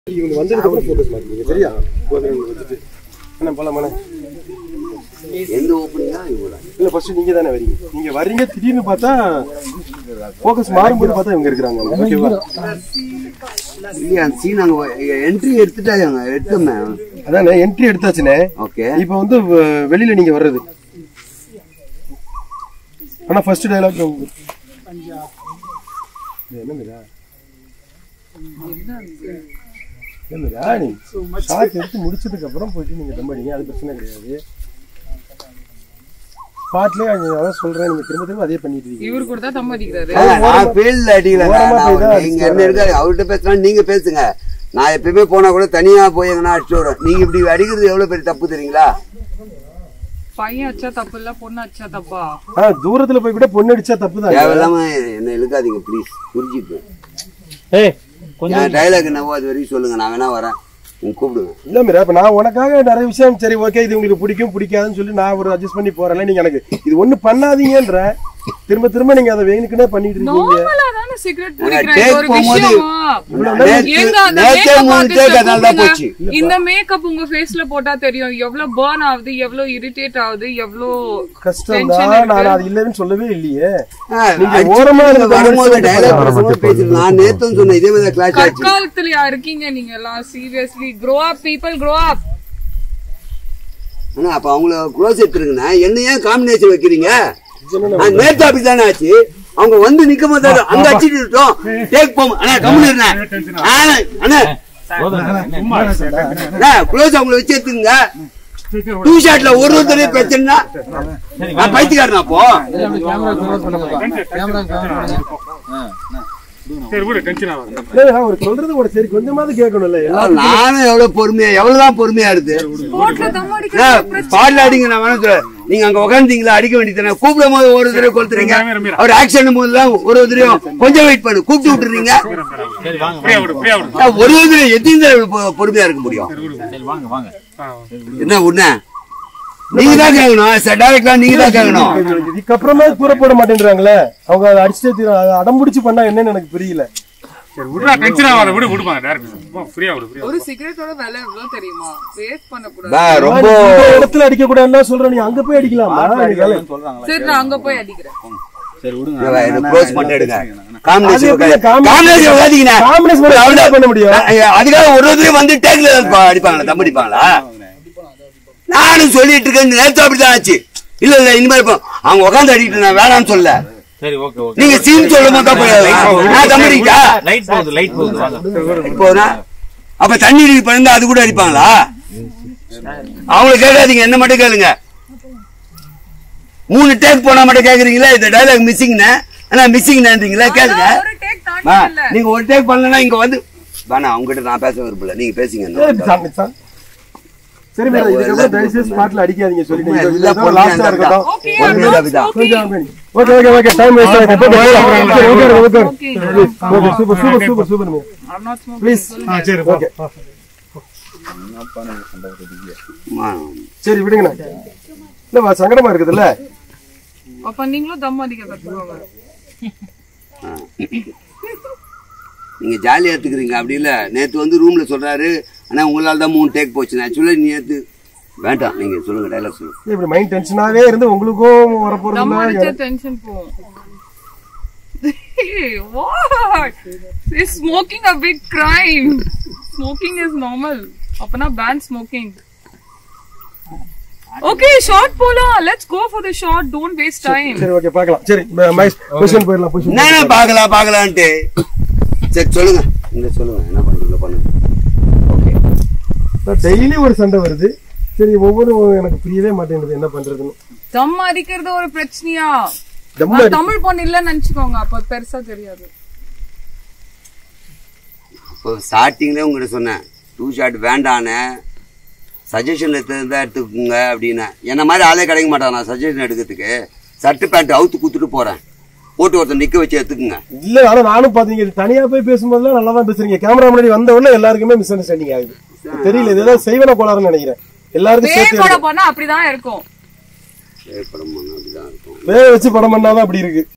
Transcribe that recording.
இவங்க வந்ததுக்கு அப்புறம் ஃபோக்கஸ் மாத்திக்கங்க சரியா போதும் வச்சுட்டு என்ன போலாமாண்ணே எந்த ஓப்பனிங்கா இவங்களா இல்ல ஃபர்ஸ்ட் நீங்க தானே வரீங்க நீங்க வர்றீங்க திடீர்னு பார்த்தா ஃபோக்கஸ் மாறும்போது பார்த்தா இவங்க இருக்கிறாங்க ஓகேவா இல்லையா அந்த சீன் அங்க என்ட்ரி எடுத்துட்டாங்க எடுத்தோமே அதானே என்ட்ரி எடுத்தாச்சுனே ஓகே இப்போ வந்து வ- வெளியில நீங்க வர்றது ஆனா ஃபர்ஸ்ட் டயலாக் என்னதுடா என்னடா நீ ஷார்ட் எடுத்து முடிச்சதுக்கு அப்புறம் போயிட்டு நீங்க தம் அடிங்க அது பிரச்சனை கிடையாது பாட்டிலே அதான் சொல்றேன் நீங்க திரும்ப திரும்ப அதே பண்ணிட்டு இருக்கீங்க இவரு கூட தான் தம் அடிக்கிறாரு நான் ஃபீல்ட்ல அடிக்கல ஓரமா போய் தான் நான் இங்க என்ன இருக்காரு அவர்கிட்ட பேசலாம் நீங்க பேசுங்க நான் எப்பயுமே போனா கூட தனியா போய் எங்கன்னா அடிச்சு வரும் நீங்க இப்படி அடிக்கிறது எவ்வளவு பெரிய தப்பு தெரியுங்களா பையன் அச்சா தப்பு இல்ல பொண்ணு அச்சா தப்பா ஆ தூரத்துல போய் கூட பொண்ணு அடிச்சா தப்பு தான் தேவையில்லாம என்ன இழுக்காதீங்க ப்ளீஸ் புரிஞ்சுட்டு ஏய் என் டைலாக் என்னவோ அது வரைக்கும் சொல்லுங்க நான் வேணா வரேன் உங்க கூப்பிடுங்க இல்ல மீரா இப்ப நான் உனக்காக நிறைய விஷயம் சரி ஓகே இது உங்களுக்கு பிடிக்கும் பிடிக்காதுன்னு சொல்லி நான் ஒரு அட்ஜஸ்ட் பண்ணி போறேன்ல நீங்க எனக்கு இது ஒண்ணு பண்ணாதீங்கன்ற திரும்ப திரும்ப நீங்க அதை வேணுக்குனே பண்ணிட்டு இருக்கீங்க நார்மலா தானே சிகரெட் டேக் குடிக்கிறாங்க ஒரு போகும்போது விஷயமா நேத்து- ஏங்க அந்த நேத்தே makeup மூணு artist டேக் அதனால தான் போச்சு கூப்பிடுங்க. இந்த மேக்கப் உங்க ஃபேஸ்ல போட்டா தெரியும் எவ்வளவு பர்ன் ஆகுது எவ்வளவு இரிட்டேட் ஆகுது எவ்வளவு கஷ்டம் Tension தான் இருக்கு. நான் அது இல்லைன்னு சொல்லவே இல்லையே ஆ, நீங்க அடிச்சு ஓரமா நீங்க இருந்த வரும்போது மாதிரி dialogue பேசும்போது பேசிட்டு நான் நேத்தும் சொன்னேன் இதே மாதிரி கிளாஸ் ஆச்சு கற்காலத்துலயா இருக்கீங்க நீங்க எல்லாம் seriously grow up people grow up ஆனா அப்ப அவங்கள க்ளோஸ் எடுத்துருங்கண்ணா என்ன ஏன் காம்பினேஷன் வைக்கிறீங்க நான் நேத்து அப்படி தானே ஆச்சு அவங்க வந்து நிக்கும் போது அங்க அடிச்சிட்டு இருக்கோம் டேக் போம் அண்ணா கம்முன்னு இருண்ணா. ஆ, அண்ணா அண்ணா க்ளோஸ் அவங்கள வச்சு எடுத்துங்க டூ ஷாட்ல ஒரு ஒருத்தரே பிரச்சனைனா நான் பைத்தியக்காரனா அப்போ இல்ல, நான் ஒரு சொல்றது ஒரு சரி கொஞ்சமாவது கேட்கணும்ல எல்லாம் நானும் எவ்வளவு பொறுமையா எவ்வளவுதான் பொறுமையா இருக்கு போட்ல தம் அடிக்கிறது பாடல அடிங்க நான் வேணும் சொல்ல நீங்க அங்க உட்காந்துங்களா அடிக்க வேண்டியதானே கூப்பிடும் போது ஒரு தடவை கொளுத்துறீங்க அவர் ஆக்ஷன் போதுலாம் ஒரு தடவையும் கொஞ்சம் வெயிட் பண்ணு கூப்பிட்டு விட்டுறீங்க ஒரு தடவை எத்தனை தடவை பொ- பொறுமையா இருக்க முடியும் என்ன உன்ன நீங்க தான் கேட்கணும் டைரக்டா நீங்க தான் கேட்கணும் இதுக்கப்புறமா கூற போட மாட்டேன்றாங்களே அவங்க அதை அடிச்சுட்டே தீரும் அதை அடம்பிடிச்சு பண்ணா என்னன்னு எனக்கு புரியல ஒரு சிகரெட்டோட விலை எவ்வளவு தெரியுமா வேஸ்ட் பண்ண கூடாது பா, ரொம்ப இந்த இடத்துல அடிக்க கூடாதுன்னு சொல்றேன் நீ அங்க போய் அடிக்கலாமா நீ வேலை- சரி நான் அங்க போய் அடிக்கிறேன் க்ளோஸ் மட்டும் எடுங்க காம்பினேஷன் அது எப்படி combination? காம்பினேஷன் உட்காந்தீங்கன்னா Combination மட்டும் அவ்வளவுதான். என்ன பண்ண முடியும்? அஹ் அதுக்காக ஒரு ஒருத்தரையும் வந்து டேக்ல அடிப்பாங்களா தம் அடிப்பாங்களா நானும் சொல்லிட்டு இருக்கேன் நேத்து அப்படிதான் ஆச்சு இல்ல இல்ல இனிமேல் இப்போ அவங்க உட்காந்து அடிக்கிட்டு நான் வேணாம்னு சொல்ல சரி ஓகே ஓகே நீங்க சீன் சொல்லும் போது தான் போய் நான் தம் அடிக்கா லைட் போகுது லைட் போகுது வாங்க இப்போ நான் அப்ப தண்ணி அடி பண்ணா அது கூட அடிப்பாங்களா அவங்கள கேட்காதீங்க என்ன மட்டும் கேளுங்க மூணு டேக் போனா மட்டும் கேக்குறீங்களா இந்த டைலாக் மிஸ்ஸிங்னா ஆனா மிஸ்ஸிங்ன்றீங்களா கேளுங்க ஒரு டேக் மா, தாண்டி இல்ல நீங்க ஒரு டேக் பண்ணலன்னா இங்க வந்து வேணாம் அவங்ககிட்ட நான் பேச விரும்பல நீங்க பேசிங்க சரி, சாமி, சாமி. சரி மேடம் இதுக்கப்புறம் தயவு செய்து ஸ்பாட்ல அடிக்காதீங்க சொல்லிட்டு எல்லாம் இதுதான் பொறுமையா லாஸ்டா இருக்கட்டும் Okay, ஒரு I'm minute not அப்படிதான். smoking. Okay okay okay time waste ஆகுது இப்போ okay okay okay Okay. Okay super super super super I'm not smoking. Please சொல்லுங்க. ஓகே ஆமா. சரி விடுங்கண்ணா இல்ல வா, சங்கடமா இருக்குதுல்ல அப்ப நீங்களும் தம் அடிக்க கத்துக்கோங்க நீங்க ஜாலியா எடுத்துக்கிறீங்க அப்படி இல்ல நேத்து வந்து ரூம்ல சொல்றாரு ஆனா உங்களால தான் மூணு டேக் போச்சு ஆக்சுவலா நேத்து வேண்டாம் நீங்க சொல்லுங்க டைலாக் சொல்லுங்க இப்படி மைண்ட் டென்ஷனாவே இருந்து உங்களுக்கும் வரப்போறது தம் இல்ல அடிச்சா டென்ஷன் போகும் Hey, what? Is smoking a big crime? Smoking is normal. அப்பனா ban smoking. Okay, shot போலாம். Let's go for the shot. Don't waste time. சரி ஓகே பார்க்கலாம் சரி மைஸ் பொசிஷன் போயிடலாம் பொசிஷன் என்ன பாக்கலாம் பாக்கலான்ட்டு சரி சொல்லுங்க நீங்க சொல்லுங்க என்ன பண்றீங்க பண்ணுங்க ஓகே டெய்லி ஒரு சண்டை வருது சரி ஒவ்வொரு எனக்கு புரியவே மாட்டேங்குது என்ன பண்றதுன்னு தம் அடிக்கிறது ஒரு பிரச்சனையா தம் நான் தமிழ் பொண்ணு இல்லன்னு நினைச்சுக்கோங்க அப்ப பெருசா தெரியாது இப்போ ஸ்டார்டிங்லேயே உங்கள்கிட்ட சொன்னேன் டூ ஷாட் வேண்டானே சஜஷன் எடுத்ததா எடுத்துக்கோங்க அப்படின்னு என்ன மாதிரி ஆளே கிடைக்க மாட்டான் நான் சஜஷன் எடுக்கிறதுக்கு சர்ட் பேண்ட் அவுத்து குத்துட்டு போறேன் போட்டு ஒருத்தன் நிக்க வச்சு எடுத்துக்குங்க இல்ல ஆனா நானும் பாத்தீங்க தனியா போய் பேசும்போதுலாம் நல்லா தான் பேசுறீங்க கேமரா முன்னாடி வந்த உடனே எல்லாருக்குமே மிஸ் அண்டர்ஸ்டாண்டிங் ஆகுது தெரியல இது ஏதாவது செய்வன கோளாறுன்னு நினைக்கிறேன் எல்லாருக்கும் பேர் சேர்த்து போட போனா அப்படிதான் இருக்கும் ஏற்படும் அப்படிதான் இருக்கும் வேக வச்சு படம் பண்ணாதான் அப்படி இருக்கு